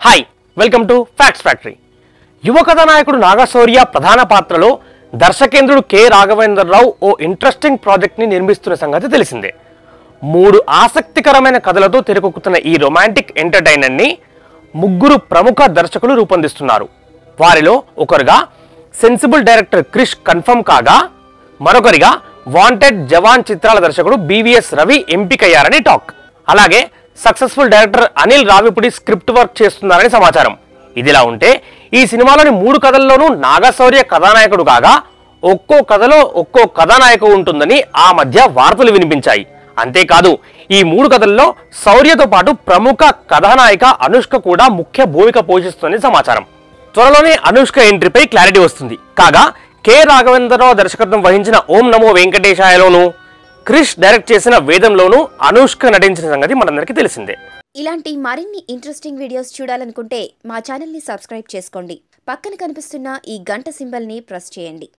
hi welcome to facts factory యువ కథానాయకుడు నాగశౌర్య ప్రధాన పాత్రలో దర్శకేంద్రుడు కె రాఘవేంద్రరావు ఓ ఇంట్రెస్టింగ్ ప్రాజెక్ట్ని నిర్మిస్తున్న సంగతి తెలిసిందే మూడు ఆసక్తికరమైన కథలతో తెరకెక్కుతున్న ఈ రొమాంటిక్ ఎంటర్టైనర్ని ముగ్గురు ప్రముఖ దర్శకులు రూపొందిస్తున్నారు వారిలో ఒకరుగా సెన్సిబుల్ డైరెక్టర్ క్రిష్ కన్ఫర్మ్ కాగా మరొకరిగా వాంటెడ్ జవాన్ చిత్రాల దర్శకుడు బీవీఎస్ రవి ఎంపికయ్యారని టాక్ అలాగే successful director Anil Ravipudi script work చేస్తున్నారని సమాచారం ఇదిలా ఉంటే ఈ సినిమాలోని మూడు కథల్లోనూ నాగశౌర్య కథానాయకుడు కాగా ఒక్కో కథలో ఒక్కో కథానాయకు ఉంటుందని ఆ మధ్య వార్తలు వినిపించాయి అంతేకాదు ఈ మూడు కథల్లో శౌర్యతో పాటు ప్రముఖ కథానాయిక అనుష్క కూడా ముఖ్య భూమిక పోషిస్తుందని సమాచారం త్వరలోనే అనుష్క ఎంట్రీపై క్లారిటీ వస్తుంది కాగా కె రాఘవేంద్రరావు దర్శకత్వం వహించిన ఓం నమో వెంకటేశాయలోను క్రిష్ డైరెక్ట్ చేసిన వేదంలోనూ అనుష్క నటించిన సంగతి మనందరికీ తెలిసిందే ఇలాంటి మరిన్ని ఇంట్రెస్టింగ్ వీడియోస్ చూడాలనుకుంటే మా ఛానల్ని సబ్స్క్రైబ్ చేసుకోండి పక్కన కనిపిస్తున్న ఈ గంట సింబల్ని ప్రెస్ చేయండి